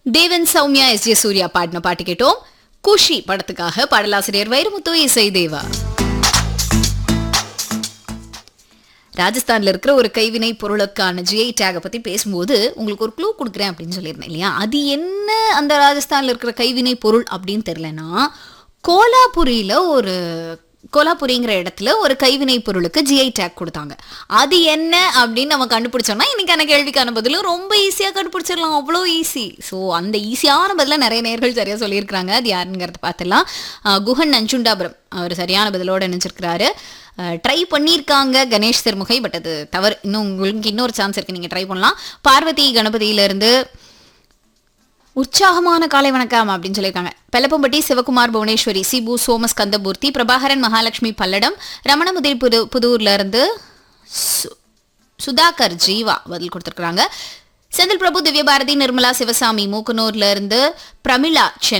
தேவன் Soumya S J Surya பாடின பாட்டு கேட்டோம் குஷி படத்துக்காக பாடலாசிரியர் வைரமுத்து இசை தேவா ராஜஸ்தான்ல இருக்கிற ஒரு கைவினை பொருளுக்கான ஜிஐ டேகை பத்தி பேசும்போது உங்களுக்கு ஒரு க்ளூ கொடுக்குறேன் அப்படின்னு சொல்லியிருந்தேன் இல்லையா அது என்ன அந்த ராஜஸ்தான்ல இருக்கிற கைவினை பொருள் அப்படின்னு தெரியலனா கோலாபுரியில ஒரு கோலாபுரிங்கிற இடத்துல ஒரு கைவினை பொருளுக்கு ஜிஐ டேக் கொடுத்தாங்க அது என்ன அப்படின்னு நம்ம கண்டுபிடிச்சோம்னா இன்னைக்கான கேள்விக்கான பதிலும் ரொம்ப ஈஸியாக கண்டுபிடிச்சிடலாம் அவ்வளோ ஈஸி ஸோ அந்த ஈஸியான பதில நிறைய நேர்கள் சரியாக சொல்லியிருக்கிறாங்க அது யாருங்கிறத பார்த்துலாம் அஹ் குஹன் நஞ்சுண்டாபுரம் அவர் சரியான பதிலோட நினைச்சிருக்கிறாரு ட்ரை பண்ணியிருக்காங்க கணேஷ் திருமுகை பட் அது தவறு இன்னும் உங்களுக்கு இன்னொரு சான்ஸ் இருக்கு நீங்கள் ட்ரை பண்ணலாம் பார்வதி கணபதியிலேருந்து உற்சாகமான காலை வணக்கம் அப்படின்னு சொல்லியிருக்காங்க பெலப்பம்பட்டி சிவகுமார் புவனேஸ்வரி சிபு சோமஸ் கந்தபூர்த்தி பிரபாகரன் மகாலட்சுமி பல்லடம் ரமணமுதிரி புது புதூர்ல இருந்து சு- சுதாகர் ஜீவா பதில் கொடுத்துருக்காங்க செந்தில் பிரபு திவ்யபாரதி நிர்மலா சிவசாமி மூக்கனூர்ல இருந்து பிரமிளா சென்னை